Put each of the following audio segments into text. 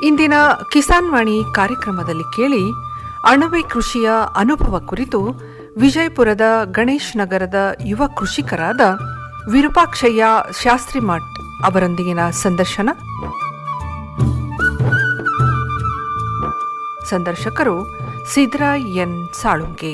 ಇಂದಿನ ಕಿಸಾನ್ ವಾಣಿ ಕಾರ್ಯಕ್ರಮದಲ್ಲಿ ಕೇಳಿ ಅಣಬೆ ಕೃಷಿಯ ಅನುಭವ ಕುರಿತು ವಿಜಯಪುರದ ಗಣೇಶ್ ನಗರದ ಯುವ ಕೃಷಿಕರಾದ ವಿರೂಪಾಕ್ಷಯ್ಯ ಶಾಸ್ತ್ರಿಮಠ್ ಅವರೊಂದಿಗಿನ ಸಂದರ್ಶನ ಸಂದರ್ಶಕರು ಸಿದ್ರಾಯ್ ಎನ್ ಸಾಳುಂಕೆ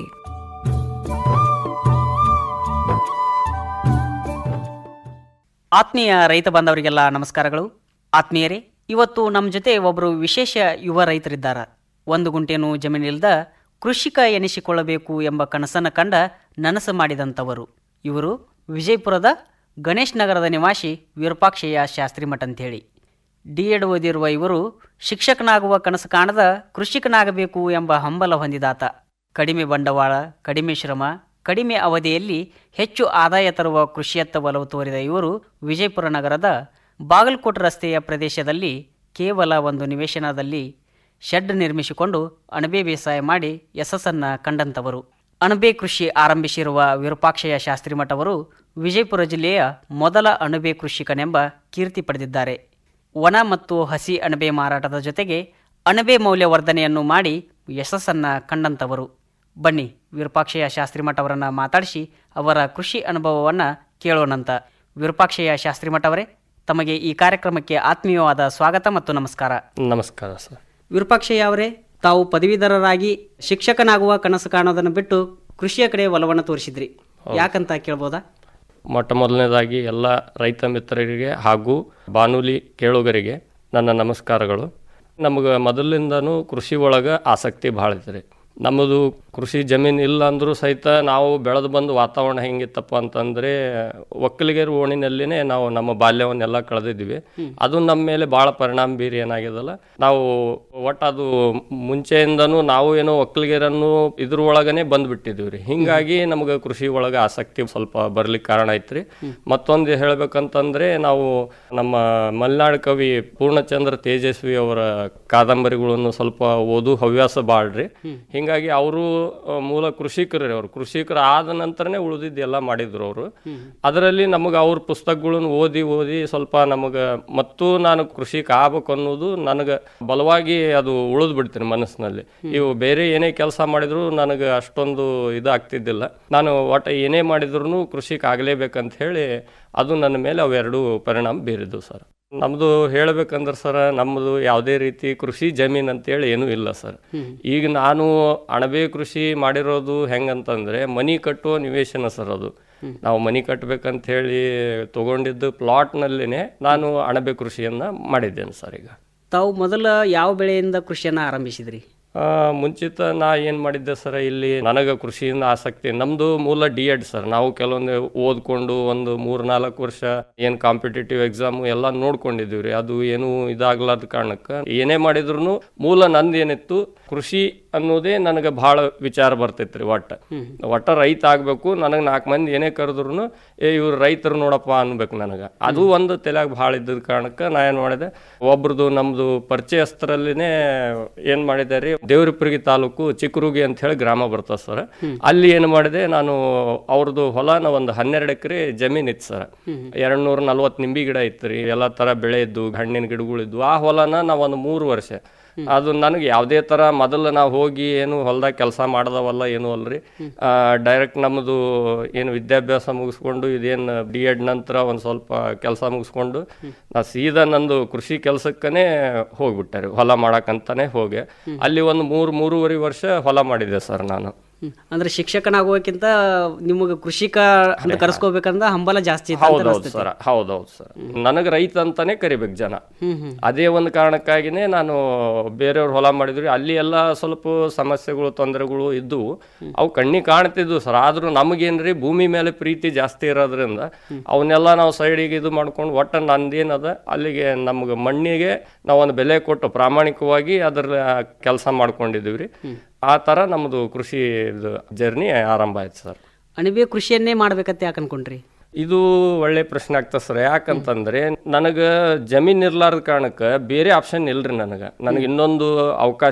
ಆತ್ಮೀಯ ರೈತ ಬಾಂಧವರಿಗೆಲ್ಲ ನಮಸ್ಕಾರಗಳು ಆತ್ಮೀಯರೇ ಇವತ್ತು ನಮ್ಮ ಜೊತೆ ಒಬ್ಬರು ವಿಶೇಷ ಯುವ ರೈತರಿದ್ದಾರೆ ಒಂದು ಗುಂಟೆನೂ ಜಮೀನಿಲ್ದ ಕೃಷಿಕ ಎನಿಸಿಕೊಳ್ಳಬೇಕು ಎಂಬ ಕನಸನ್ನು ಕಂಡ ನನಸು ಮಾಡಿದಂಥವರು ಇವರು ವಿಜಯಪುರದ ಗಣೇಶ್ ನಗರದ ನಿವಾಸಿ ವಿರೂಪಾಕ್ಷಯ್ಯ ಶಾಸ್ತ್ರಿ ಮಠ ಅಂತೇಳಿ ಡಿ ಎಡ್ ಓದಿರುವ ಇವರು ಶಿಕ್ಷಕನಾಗುವ ಕನಸು ಕಾಣದ ಕೃಷಿಕನಾಗಬೇಕು ಎಂಬ ಹಂಬಲ ಹೊಂದಿದಾತ ಕಡಿಮೆ ಬಂಡವಾಳ ಕಡಿಮೆ ಶ್ರಮ ಕಡಿಮೆ ಅವಧಿಯಲ್ಲಿ ಹೆಚ್ಚು ಆದಾಯ ತರುವ ಕೃಷಿಯತ್ತ ಒಲವು ತೋರಿದ ಇವರು ವಿಜಯಪುರ ನಗರದ ಬಾಗಲಕೋಟೆ ರಸ್ತೆಯ ಪ್ರದೇಶದಲ್ಲಿ ಕೇವಲ ಒಂದು ನಿವೇಶನದಲ್ಲಿ ಶೆಡ್ ನಿರ್ಮಿಸಿಕೊಂಡು ಅಣಬೆ ಬೇಸಾಯ ಮಾಡಿ ಯಶಸ್ಸನ್ನು ಕಂಡಂತವರು ಅಣಬೆ ಕೃಷಿ ಆರಂಭಿಸಿರುವ ವಿರೂಪಾಕ್ಷಯ್ಯ ಶಾಸ್ತ್ರಿ ಮಠ ಅವರು ವಿಜಯಪುರ ಜಿಲ್ಲೆಯ ಮೊದಲ ಅಣಬೆ ಕೃಷಿಕನೆಂಬ ಕೀರ್ತಿ ಪಡೆದಿದ್ದಾರೆ ಒಣ ಮತ್ತು ಹಸಿ ಅಣಬೆ ಮಾರಾಟದ ಜೊತೆಗೆ ಅಣಬೆ ಮೌಲ್ಯವರ್ಧನೆಯನ್ನು ಮಾಡಿ ಯಶಸ್ಸನ್ನು ಕಂಡಂತವರು ಬನ್ನಿ ವಿರೂಪಾಕ್ಷಯ್ಯ ಶಾಸ್ತ್ರಿ ಮಠ ಅವರನ್ನು ಮಾತಾಡಿಸಿ ಅವರ ಕೃಷಿ ಅನುಭವವನ್ನು ಕೇಳೋಣಂತ ವಿರೂಪಾಕ್ಷಯ್ಯ ಶಾಸ್ತ್ರಿ ಮಠ ಅವರೇ ತಮಗೆ ಈ ಕಾರ್ಯಕ್ರಮಕ್ಕೆ ಆತ್ಮೀಯವಾದ ಸ್ವಾಗತ ಮತ್ತು ನಮಸ್ಕಾರ ನಮಸ್ಕಾರ ಸರ್ ವಿರೂಪಾಕ್ಷಯ್ಯ ಅವರೇ ತಾವು ಪದವೀಧರರಾಗಿ ಶಿಕ್ಷಕನಾಗುವ ಕನಸು ಕಾಣೋದನ್ನು ಬಿಟ್ಟು ಕೃಷಿಯ ಕಡೆ ಒಲವನ್ನು ತೋರಿಸಿದ್ರಿ ಯಾಕಂತ ಕೇಳ್ಬೋದಾ ಮೊಟ್ಟ ಮೊದಲನೇದಾಗಿ ಎಲ್ಲ ರೈತ ಮಿತ್ರರಿಗೆ ಹಾಗೂ ಬಾನುಲಿ ಕೇಳುಗರಿಗೆ ನನ್ನ ನಮಸ್ಕಾರಗಳು ನಮಗೆ ಮೊದಲಿಂದನೂ ಕೃಷಿ ಒಳಗೆ ಆಸಕ್ತಿ ಭಾಳ ಐತ್ರಿ ನಮ್ಮದು ಕೃಷಿ ಜಮೀನು ಇಲ್ಲ ಅಂದರೂ ಸಹಿತ ನಾವು ಬೆಳೆದು ಬಂದು ವಾತಾವರಣ ಹೆಂಗಿತ್ತಪ್ಪ ಅಂತಂದರೆ ಒಕ್ಕಲಿಗರ ಓಣಿನಲ್ಲಿನೇ ನಾವು ನಮ್ಮ ಬಾಲ್ಯವನ್ನೆಲ್ಲ ಕಳೆದಿದ್ವಿ ಅದು ನಮ್ಮ ಮೇಲೆ ಭಾಳ ಪರಿಣಾಮ ಬೀರಿ ಏನಾಗ್ಯದಲ್ಲ ನಾವು ಒಟ್ಟು ಅದು ಮುಂಚೆಯಿಂದನೂ ನಾವು ಏನೋ ಒಕ್ಕಲಿಗರನ್ನು ಇದ್ರೊಳಗನೆ ಬಂದ್ಬಿಟ್ಟಿದ್ವಿ ರೀ ಹಿಂಗಾಗಿ ನಮಗೆ ಕೃಷಿ ಒಳಗೆ ಆಸಕ್ತಿ ಸ್ವಲ್ಪ ಬರ್ಲಿಕ್ಕೆ ಕಾರಣ ಐತ್ರಿ ಮತ್ತೊಂದು ಹೇಳ್ಬೇಕಂತಂದ್ರೆ ನಾವು ನಮ್ಮ ಮಲೆನಾಡು ಕವಿ ಪೂರ್ಣಚಂದ್ರ ತೇಜಸ್ವಿ ಅವರ ಕಾದಂಬರಿಗಳನ್ನು ಸ್ವಲ್ಪ ಓದು ಹವ್ಯಾಸ ಬಾಳ್ರಿ ಹಿಂಗಾಗಿ ಅವರು ಮೂಲ ಕೃಷಿಕರು ಅವ್ರು ಕೃಷಿಕರು ಆದ ನಂತರನೇ ಉಳಿದಿದ್ದೆಲ್ಲ ಮಾಡಿದ್ರು ಅವರು ಅದರಲ್ಲಿ ನಮಗೆ ಅವ್ರ ಪುಸ್ತಕಗಳನ್ನು ಓದಿ ಓದಿ ಸ್ವಲ್ಪ ನಮಗೆ ಮತ್ತು ನಾನು ಕೃಷಿಕ ಆಗ್ಬೇಕು ಅನ್ನೋದು ನನಗೆ ಬಲವಾಗಿ ಅದು ಉಳಿದು ಬಿಡ್ತೀನಿ ಮನಸ್ಸಿನಲ್ಲಿ ಇವು ಬೇರೆ ಏನೇ ಕೆಲಸ ಮಾಡಿದ್ರು ನನಗೆ ಅಷ್ಟೊಂದು ಇದಾಗ್ತಿದ್ದಿಲ್ಲ ನಾನು ಒಟ್ಟು ಏನೇ ಮಾಡಿದ್ರು ಕೃಷಿಕ ಆಗಲೇಬೇಕಂತ ಹೇಳಿ ಅದು ನನ್ನ ಮೇಲೆ ಅವೆರಡೂ ಪರಿಣಾಮ ಬೀರಿದ್ದು ಸರ್ ನಮ್ಮದು ಹೇಳ್ಬೇಕಂದ್ರೆ ಸರ್ ನಮ್ಮದು ಯಾವುದೇ ರೀತಿ ಕೃಷಿ ಜಮೀನ್ ಅಂತೇಳಿ ಏನೂ ಇಲ್ಲ ಸರ್ ಈಗ ನಾನು ಅಣಬೆ ಕೃಷಿ ಮಾಡಿರೋದು ಹೆಂಗಂತಂದ್ರೆ ಮನಿ ಕಟ್ಟುವ ನಿವೇಶನ ಸರ್ ಅದು ನಾವು ಮನಿ ಕಟ್ಟಬೇಕಂತ ಹೇಳಿ ತಗೊಂಡಿದ್ದು ಪ್ಲಾಟ್ನಲ್ಲಿನೇ ನಾನು ಅಣಬೆ ಕೃಷಿಯನ್ನ ಮಾಡಿದ್ದೇನೆ ಸರ್ ಈಗ ತಾವು ಮೊದಲ ಯಾವ ಬೆಳೆಯಿಂದ ಕೃಷಿಯನ್ನು ಆರಂಭಿಸಿದ್ರಿ ಆ, ಮುಂಚಿತ ನಾ ಏನು ಮಾಡಿದ್ದೆ ಸರ್ ಇಲ್ಲಿ ನನಗೆ ಕೃಷಿಯಿಂದ ಆಸಕ್ತಿ ನಮ್ಮದು ಮೂಲ ಡಿ ಎಡ್ ಸರ್ ನಾವು ಕೆಲವೊಂದು ಓದ್ಕೊಂಡು ಒಂದು ಮೂರು ನಾಲ್ಕು ವರ್ಷ ಏನು ಕಾಂಪಿಟೇಟಿವ್ ಎಕ್ಸಾಮ್ ಎಲ್ಲ ನೋಡ್ಕೊಂಡಿದ್ದೀವಿ ರೀ ಅದು ಏನು ಇದಾಗ್ಲಾರ್ದ ಕಾರಣಕ್ಕೆ ಏನೇ ಮಾಡಿದ್ರು ಮೂಲ ನಂದು ಏನಿತ್ತು ಕೃಷಿ ಅನ್ನೋದೇ ನನಗೆ ಭಾಳ ವಿಚಾರ ಬರ್ತೈತೆ ರೀ ಒಟ್ಟು ಒಟ್ಟ ರೈತ ಆಗಬೇಕು ನನಗೆ ನಾಲ್ಕು ಮಂದಿ ಏನೇ ಕರೆದ್ರು ಏ ಇವ್ರು ರೈತರು ನೋಡಪ್ಪ ಅನ್ಬೇಕು ನನಗೆ ಅದು ಒಂದು ತಲೆಯಾಗ ಭಾಳ ಇದ್ದದ ಕಾರಣಕ್ಕೆ ನಾ ಏನು ಮಾಡಿದೆ ಒಬ್ರದ್ದು ನಮ್ಮದು ಪರಿಚಯಸ್ಥರಲ್ಲಿನೇ ಏನು ಮಾಡಿದೆ ರೀ ದೇವರಿಪುರಗಿ ತಾಲೂಕು ಚಿಕ್ಕರುಗಿ ಅಂತ ಹೇಳಿ ಗ್ರಾಮ ಬರ್ತದೆ ಸರ್ ಅಲ್ಲಿ ಏನು ಮಾಡಿದೆ ನಾನು ಅವ್ರದ್ದು ಹೊಲನ ಒಂದು ಹನ್ನೆರಡು ಎಕರೆ ಜಮೀನ್ ಇತ್ತು ಸರ್ ಎರಡ್ ನೂರ ನಲ್ವತ್ತು ನಿಂಬಿ ಗಿಡ ಇತ್ತು ರೀ ಎಲ್ಲ ತರ ಬೆಳೆ ಇದ್ದು ಹಣ್ಣಿನ ಗಿಡಗಳಿದ್ವು ಆ ಹೊಲನ ನಾವು ಒಂದು ಮೂರು ವರ್ಷ ಅದು ನನಗೆ ಯಾವುದೇ ತರ ಮೊದಲು ನಾವು ಹೋಗಿ ಏನು ಹೊಲ್ದಾಗ ಕೆಲಸ ಮಾಡ್ದವಲ್ಲ ಏನು ಅಲ್ರಿ ಡೈರೆಕ್ಟ್ ನಮ್ಮದು ಏನು ವಿದ್ಯಾಭ್ಯಾಸ ಮುಗಿಸ್ಕೊಂಡು ಇದೇನು ಡಿ ಎಡ್ ನಂತರ ಒಂದು ಸ್ವಲ್ಪ ಕೆಲಸ ಮುಗಿಸ್ಕೊಂಡು ನಾ ಸೀದಾ ನಂದು ಕೃಷಿ ಕೆಲಸಕ್ಕನೇ ಹೋಗ್ಬಿಟ್ಟೆ ರೀ ಹೊಲ ಮಾಡಕ್ಕಂತಾನೆ ಹೋಗಿ ಅಲ್ಲಿ ಒಂದು ಮೂರು ಮೂರುವರೆ ವರ್ಷ ಹೊಲ ಮಾಡಿದ್ದೆ ಸರ್ ನಾನು ಅಂದ್ರೆ ಶಿಕ್ಷಕನಾಗುವಕ್ಕಿಂತ ನಿಮಗೆ ಕೃಷಿಕ ಅಂತ ಕರೆಸ್ಕೋಬೇಕಂದ ಹಂಬಲ ಜಾಸ್ತಿ ಇತ್ತು ಅಂತ ಹೌದೌದು ಅನಿಸ್ತೈತಿ. ಸರ್ ಹೌದೌದು ಸರ್ ನನಗೆ ರೈತ ಅಂತಾನೆ ಕರಿಬೇಕು ಜನ ಅದೇ ಒಂದು ಕಾರಣಕ್ಕಾಗಿನೇ ನಾನು ಬೇರೆಯವ್ರ ಹೊಲ ಮಾಡಿದ್ರಿ ಅಲ್ಲಿ ಎಲ್ಲ ಸ್ವಲ್ಪ ಸಮಸ್ಯೆಗಳು ತೊಂದರೆಗಳು ಇದ್ದವು ಅವು ಕಣ್ಣಿಗೆ ಕಾಣ್ತಿದ್ವು ಸರ್ ಆದ್ರೂ ನಮಗೇನ್ರಿ ಭೂಮಿ ಮೇಲೆ ಪ್ರೀತಿ ಜಾಸ್ತಿ ಇರೋದ್ರಿಂದ ಅವನ್ನೆಲ್ಲ ನಾವು ಸೈಡಿಗೆ ಇದು ಮಾಡ್ಕೊಂಡು ಒಟ್ಟು ನಂದೇನದ ಅಲ್ಲಿಗೆ ನಮ್ಗೆ ಮಣ್ಣಿಗೆ ನಾವು ಒಂದು ಬೆಲೆ ಕೊಟ್ಟು ಪ್ರಾಮಾಣಿಕವಾಗಿ ಅದ್ರ ಕೆಲಸ ಮಾಡ್ಕೊಂಡಿದ್ದೀವಿ ರೀ ಆ ಥರ ನಮ್ಮದು ಕೃಷಿ ಜರ್ನಿ ಆರಂಭ ಆಯ್ತು ಸರ್ ಅಣಬೆ ಕೃಷಿಯನ್ನೇ ಮಾಡ್ಬೇಕಂತ ಯಾಕೆ ಅನ್ಕೊಂಡ್ರಿ ಇದು ಒಳ್ಳೆ ಪ್ರಶ್ನೆ ಆಗ್ತದೆ ಸರ್ ಯಾಕಂತಂದ್ರೆ ನನಗೆ ಜಮೀನ್ ಇರ್ಲಾರ್ದ ಕಾರಣಕ್ಕೆ ಬೇರೆ ಆಪ್ಷನ್ ಇಲ್ರಿ ನನಗೆ ನನಗೆ ಇನ್ನೊಂದು ಅವಕಾಶ